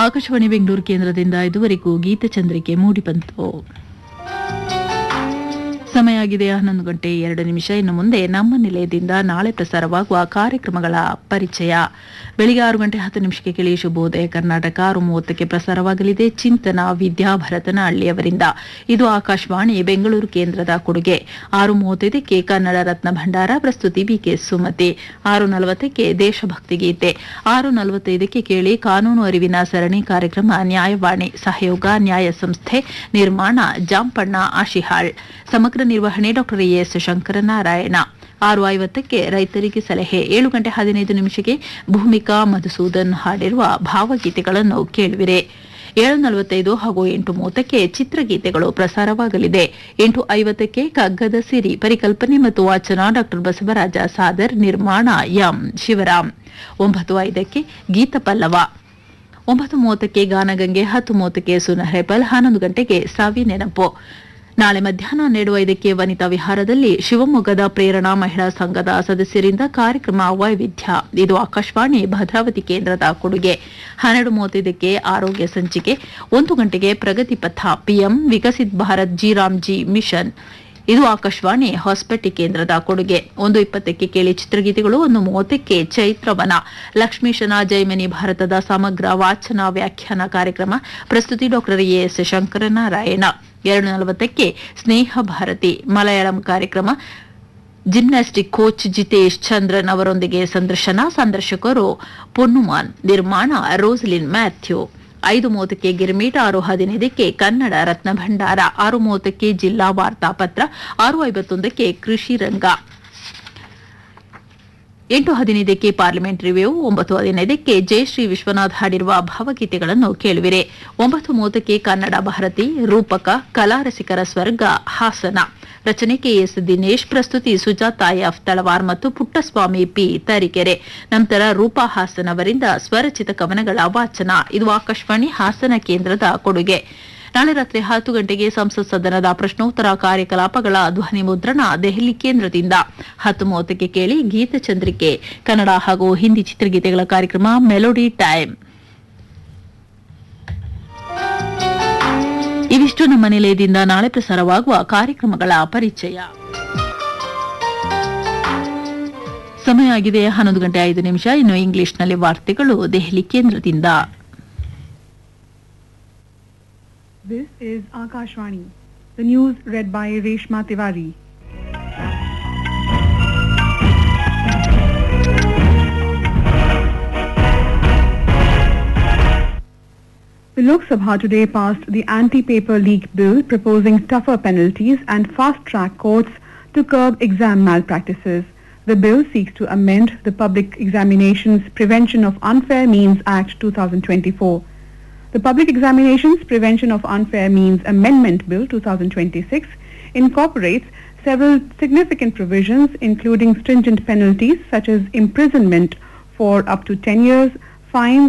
ಆಕಾಶವಾಣಿ ಬೆಂಗಳೂರು ಕೇಂದ್ರದಿಂದ ಇದುವರೆಗೂ ಗೀತಚಂದ್ರಿಕೆ ಮೂಡಿಬಂತು ಸಮಯ ಆಗಿದೆ ಹನ್ನೊಂದು ಗಂಟೆ ಎರಡು ನಿಮಿಷ ಇನ್ನು ಮುಂದೆ ನಮ್ಮ ನಿಲಯದಿಂದ ನಾಳೆ ಪ್ರಸಾರವಾಗುವ ಕಾರ್ಯಕ್ರಮಗಳ ಪರಿಚಯ ಬೆಳಿಗ್ಗೆ ಆರು ಗಂಟೆ ಹತ್ತು ನಿಮಿಷಕ್ಕೆ ಕೇಳಿ ಶುಭೋದಯ ಕರ್ನಾಟಕ ಆರು ಮೂವತ್ತಕ್ಕೆ ಪ್ರಸಾರವಾಗಲಿದೆ ಚಿಂತನ ವಿದ್ಯಾಭರತನ ಹಳ್ಳಿಯವರಿಂದ ಇದು ಆಕಾಶವಾಣಿ ಬೆಂಗಳೂರು ಕೇಂದ್ರದ ಕೊಡುಗೆ ಆರು ಮೂವತ್ತೈದಕ್ಕೆ ಕನ್ನಡ ರತ್ನ ಭಂಡಾರ ಪ್ರಸ್ತುತಿ ಬಿಕೆ ಸುಮತಿ ಆರು ನಲವತ್ತಕ್ಕೆ ದೇಶಭಕ್ತಿ ಗೀತೆ ಆರು ನಲವತ್ತೈದಕ್ಕೆ ಕೇಳಿ ಕಾನೂನು ಅರಿವಿನ ಸರಣಿ ಕಾರ್ಯಕ್ರಮ ನ್ಯಾಯವಾಣಿ ಸಹಯೋಗ ನ್ಯಾಯ ಸಂಸ್ಥೆ ನಿರ್ಮಾಣ ಜಾಂಪಣ್ಣ ಆಶಿಹಾಳ್ ಸಮಗ್ರ ನಿರ್ವಹಣೆ ಡಾಕ್ಟರ್ ಎಸ್ ಶಂಕರನಾರಾಯಣ ಆರು ಐವತ್ತಕ್ಕೆ ರೈತರಿಗೆ ಸಲಹೆ ಏಳು ಗಂಟೆ ಹದಿನೈದು ನಿಮಿಷಕ್ಕೆ ಭೂಮಿಕಾ ಮಧುಸೂದನ್ ಹಾಡಿರುವ ಭಾವಗೀತೆಗಳನ್ನು ಕೇಳುವಿರೆ ಏಳು ನಲವತ್ತೈದು ಹಾಗೂ ಎಂಟು ಮೂವತ್ತಕ್ಕೆ ಚಿತ್ರಗೀತೆಗಳು ಪ್ರಸಾರವಾಗಲಿದೆ ಎಂಟು ಐವತ್ತಕ್ಕೆ ಕಗ್ಗದ ಸಿರಿ ಪರಿಕಲ್ಪನೆ ಮತ್ತು ವಾಚನ ಡಾಕ್ಟರ್ ಬಸವರಾಜ ಸಾದರ್ ನಿರ್ಮಾಣ ಎಂ ಶಿವರಾಮ್ ಒಂಬತ್ತು ಐದಕ್ಕೆ ಗೀತ ಪಲ್ಲವ ಒಂಬತ್ತು ಮೂವತ್ತಕ್ಕೆ ಗಾನಗಂಗೆ ಹತ್ತು ಮೂವತ್ತಕ್ಕೆ ಸುನಹೆಪಲ್ ಹನ್ನೊಂದು ಗಂಟೆಗೆ ಸಾವಿ ನೆನಪು ನಾಳೆ ಮಧ್ಯಾಹ್ನ ಹನ್ನೆರಡು ಐದಕ್ಕೆ ವನಿತಾ ವಿಹಾರದಲ್ಲಿ ಶಿವಮೊಗ್ಗದ ಪ್ರೇರಣಾ ಮಹಿಳಾ ಸಂಘದ ಸದಸ್ಯರಿಂದ ಕಾರ್ಯಕ್ರಮ ವೈವಿಧ್ಯ ಇದು ಆಕಾಶವಾಣಿ ಭದ್ರಾವತಿ ಕೇಂದ್ರದ ಕೊಡುಗೆ ಹನ್ನೆರಡು ಮೂವತ್ತೈದಕ್ಕೆ ಆರೋಗ್ಯ ಸಂಚಿಕೆ ಒಂದು ಗಂಟೆಗೆ ಪ್ರಗತಿ ಪಥ PM Viksit Bharat G Ramji mission ಇದು ಆಕಾಶವಾಣಿ ಹಾಸ್ಪಿಟಿ ಕೇಂದ್ರದ ಕೊಡುಗೆ ಒಂದು ಇಪ್ಪತ್ತಕ್ಕೆ ಕೇಳಿ ಚಿತ್ರಗೀತೆಗಳು ಒಂದು ಮೂವತ್ತಕ್ಕೆ ಚೈತ್ರವನ ಲಕ್ಷ್ಮೀಶನ ಜೈಮಿನಿ ಭಾರತದ ಸಮಗ್ರ ವಾಚನ ವ್ಯಾಖ್ಯಾನ ಕಾರ್ಯಕ್ರಮ ಪ್ರಸ್ತುತಿ ಡಾಕ್ಟರ್ ಎಸ್ ಶಂಕರನಾರಾಯಣ ಎರಡು ನಲವತ್ತಕ್ಕೆ ಸ್ನೇಹ ಭಾರತಿ ಮಲಯಾಳಂ ಕಾರ್ಯಕ್ರಮ ಜಿಮ್ನಾಸ್ಟಿಕ್ ಕೋಚ್ ಜಿತೇಶ್ ಚಂದ್ರನ್ ಅವರೊಂದಿಗೆ ಸಂದರ್ಶನ ಸಂದರ್ಶಕರು ಪೊನ್ನುಮಾನ್ ನಿರ್ಮಾಣ ರೋಸಲಿನ್ ಮ್ಯಾಥ್ಯೂ ಐದು ಮೂವತ್ತಕ್ಕೆ ಗಿರ್ಮೀಟ್ ಆರು ಹದಿನೈದಕ್ಕೆ ಕನ್ನಡ ರತ್ನ ಭಂಡಾರ ಆರು ಮೂವತ್ತಕ್ಕೆ ಜಿಲ್ಲಾ ವಾರ್ತಾಪತ್ರ ಆರು ಐವತ್ತೊಂದಕ್ಕೆ ಕೃಷಿ ರಂಗ ಎಂಟು ಹದಿನೈದಕ್ಕೆ ಪಾರ್ಲಿಮೆಂಟ್ ರಿವ್ಯೂ ಒಂಬತ್ತು ಹದಿನೈದಕ್ಕೆ ಜಯಶ್ರೀ ವಿಶ್ವನಾಥ್ ಹಾಡಿರುವ ಭಾವಗೀತೆಗಳನ್ನು ಕೇಳುವಿರೆ ಒಂಬತ್ತು ಮೂವತ್ತಕ್ಕೆ ಕನ್ನಡ ಭಾರತಿ ರೂಪಕ ಕಲಾರಸಿಕರ ಸ್ವರ್ಗ ಹಾಸನ ರಚನೆ ಕೆಎಸ್ ದಿನೇಶ್ ಪ್ರಸ್ತುತಿ ಸುಜಾತ ಎಫ್ ತಳವಾರ್ ಮತ್ತು ಪುಟ್ಟಸ್ವಾಮಿ ಪಿ ತರೀಕೆರೆ ನಂತರ ರೂಪಾ ಹಾಸನ್ ಅವರಿಂದ ಸ್ವರಚಿತ ಕವನಗಳ ವಾಚನ ಇದು ಆಕಾಶವಾಣಿ ಹಾಸನ ಕೇಂದ್ರದ ಕೊಡುಗೆ ನಾಳೆ ರಾತ್ರಿ ಹತ್ತು ಗಂಟೆಗೆ ಸಂಸತ್ ಸದನದ ಪ್ರಶ್ನೋತ್ತರ ಕಾರ್ಯಕಲಾಪಗಳ ಧ್ವನಿ ಮುದ್ರಣ ದೆಹಲಿ ಕೇಂದ್ರದಿಂದ ಹತ್ತು ಮೂವತ್ತಕ್ಕೆ ಕೇಳಿ ಗೀತಚಂದ್ರಿಕೆ ಕನ್ನಡ ಹಾಗೂ ಹಿಂದಿ ಚಿತ್ರಗೀತೆಗಳ ಕಾರ್ಯಕ್ರಮ ಮೆಲೋಡಿ ಟೈಮ್ ಇವಿಷ್ಟು ನಮ್ಮ ನಿಲಯದಿಂದ ನಾಳೆ ಪ್ರಸಾರವಾಗುವ ಕಾರ್ಯಕ್ರಮಗಳ ಪರಿಚಯ ಸಮಯ ಆಗಿದೆ ಹನ್ನೊಂದು ಗಂಟೆ ಐದು ನಿಮಿಷ ಇನ್ನು ಇಂಗ್ಲಿಷ್ನಲ್ಲಿ ವಾರ್ತೆಗಳು ದೆಹಲಿ ಕೇಂದ್ರದಿಂದ This is Akashvani. The news read by Reshma Tiwari. The Lok Sabha today passed the anti-paper leak bill proposing tougher penalties and fast-track courts to curb exam malpractices. The bill seeks to amend the Public Examinations Prevention of Unfair Means Act 2024. The Public Examinations Prevention of Unfair Means Amendment Bill 2026 incorporates several significant provisions including stringent penalties such as imprisonment for up to 10 years, fines